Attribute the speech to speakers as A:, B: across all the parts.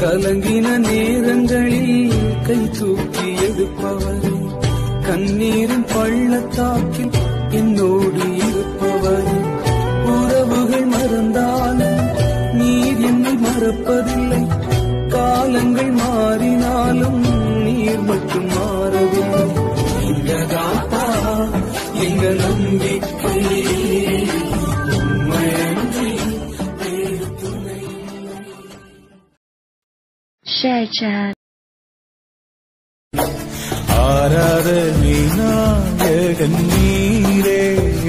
A: கலங்கின நேரங்களில் கை தூக்கி எடுப்பவரே கண்ணீரின் பள்ளத்தாக்கில் என்னோடு இருப்பவரே உறவுகள் மறந்தாலும் நீர் என்னை மறப்பதில்லை காலங்கள் மாறினாலும் நீர் மட்டும் மாறவில்லை எங்க தாத்தா எங்க நம்பிக்கை உண்மையன்றி வேறு துணை
B: Share chat.
C: ஆராதனை நாயகன் நீரே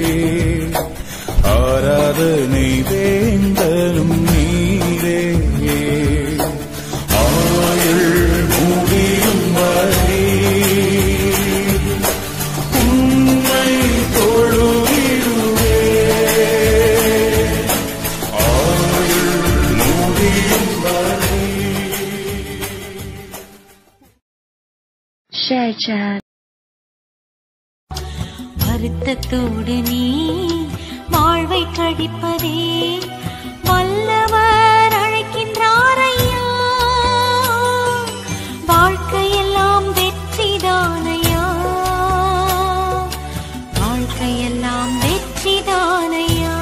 C: ஆராதனை வேந்தனும் நீரே ஆயுள் முடியும் வரை உம்மை தொழுவிடுவே ஆயுள் முடியும் வரை
B: Share chat.
D: வருத்தத்தோடு நீ வாழ்வை கழிப்பதே வல்லவர் அழைக்கின்றாரையா வாழ்க்கையெல்லாம் வெற்றிதானையா வாழ்க்கையெல்லாம் வெற்றிதானையா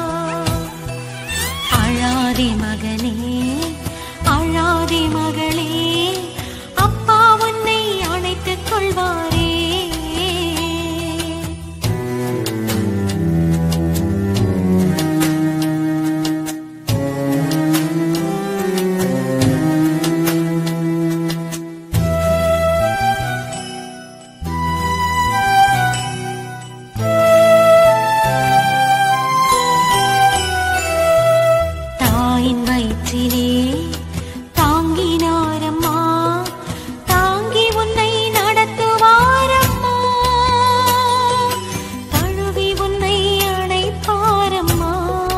D: அழாதே மகனே அழாதே மகளே அப்பா உன்னை அணைத்துக் கொள்வாரே தாயின் வயிற்றிலே தாங்கினாரம்மா தாங்கி உன்னை நடத்துவாரம்மா தழுவி உன்னை அணைப்பாரம்மா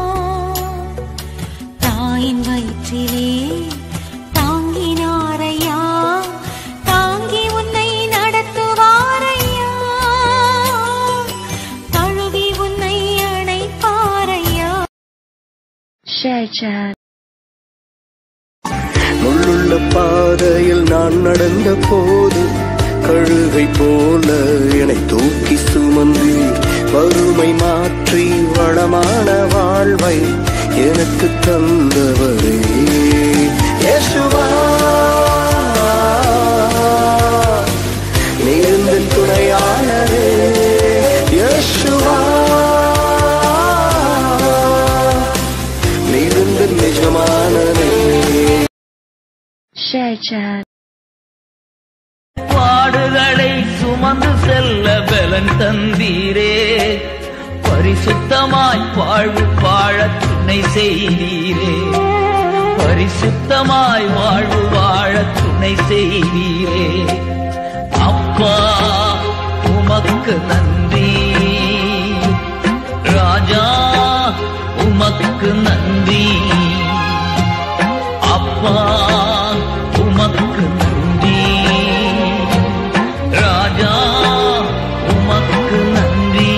D: தாயின் வயிற்றிலே தாங்கினாரையா தாங்கி உன்னை நடத்துவாரையா தழுவி உன்னை அணைப்பாரையா
B: Share chat.
E: முள்ளுள்ள பாதையில் நான் நடந்த போது கழுகை போல என்னை தூக்கி சுமந்து வறுமை மாற்றி வளமான வாழ்வை எனக்கு தந்தவரே இயேசுவா நீர்ந்த துணையாளரே இயேசுவா நீர்ந்த நிஜமானரே
B: Share chat.
F: பாடுகளை சுமந்து செல்ல பலன் தந்தீரே பரிசுத்தமாய் வாழ்வு வாழ துணை செய்தீரே பரிசுத்தமாய் வாழ்வு வாழ துணை செய்தீரே அப்பா உமக்கு நன்றி ராஜா உமக்கு நன்றி அப்பா உமக்கு நன்றி ராஜா உமக்கு நன்றி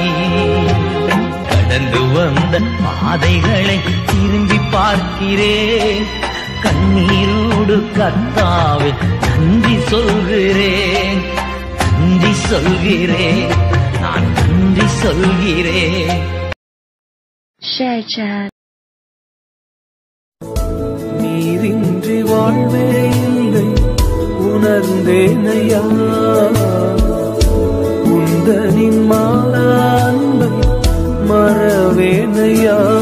F: கடந்து வந்த பாதைகளை திரும்பி பார்க்கிறேன் கண்ணீரோடு கத்தாவே நன்றி சொல்கிறேன் நன்றி சொல்கிறேன் நான் நன்றி சொல்கிறேன்
B: Share chat.
A: நீரின்றி வாழ்வே இல்லை உணர்ந்தேனையா உந்தனின் மாலான்பை மறவேனையா